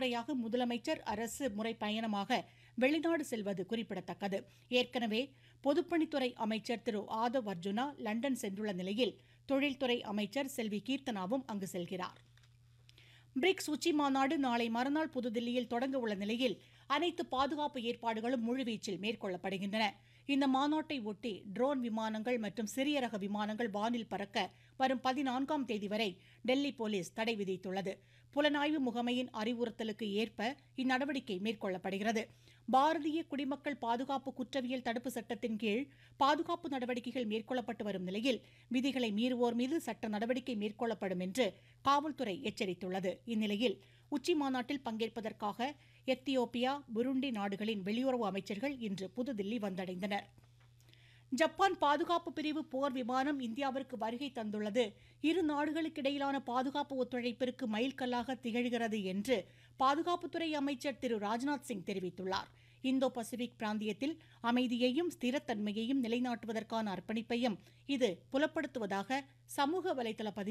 முறையாக முதலமைச்சர் அரசு முறை பயணமாக வெளிநாடு செல்வது குறிப்பிடத்தக்கது ஏற்கனவே பொதுப்பணித்துறை அமைச்சர் திரு ஆதவ் அர்ஜுனா லண்டன் சென்றுள்ள நிலையில் தொழில்துறை அமைச்சர் செல்வி கீர்த்தனாவும் அங்கு செல்கிறார் பிரிக்ஸ் உச்சி மாநாடு நாளை மறுநாள் புதுதில்லியில் தொடங்க உள்ள நிலையில் அனைத்து பாதுகாப்பு ஏற்பாடுகளும் முழுவீச்சில் மேற்கொள்ளப்படுகின்றன இந்த மாநாட்டை ஒட்டி ட்ரோன் விமானங்கள் மற்றும் சிறிய ரக விமானங்கள் வானில் பறக்க வரும் பதினான்காம் தேதி வரை டெல்லி போலீஸ் தடை விதித்துள்ளது புலனாய்வு முகமையின் அறிவுறுத்தலுக்கு ஏற்ப இந்நடவடிக்கை மேற்கொள்ளப்படுகிறது பாரதிய குடிமக்கள் பாதுகாப்பு குற்றவியல் தடுப்பு சட்டத்தின் கீழ் பாதுகாப்பு நடவடிக்கைகள் மேற்கொள்ளப்பட்டு வரும் நிலையில் விதிகளை மீறுவோர் மீது சட்ட நடவடிக்கை மேற்கொள்ளப்படும் என்று காவல்துறை எச்சரித்துள்ளது இந்நிலையில் உச்சி மாநாட்டில் பங்கேற்பதற்காக எத்தியோப்பியா புருண்டி நாடுகளின் வெளியுறவு அமைச்சர்கள் இன்று புதுதில்லி வந்தடைந்தனர் ஜப்பான் பாதுகாப்பு பிரிவு போர் விமானம் இந்தியாவிற்கு வருகை தந்துள்ளது இரு நாடுகளுக்கிடையிலான பாதுகாப்பு ஒத்துழைப்பிற்கு மைல்கல்லாக திகழ்கிறது என்று பாதுகாப்புத்துறை அமைச்சர் திரு ராஜ்நாத் சிங் தெரிவித்துள்ளார் இந்தோ பசிபிக் பிராந்தியத்தில் அமைதியையும் ஸ்திரத்தன்மையையும் நிலைநாட்டுவதற்கான அர்ப்பணிப்பையும் இது புலப்படுத்துவதாக சமூக வலைதள பதிவு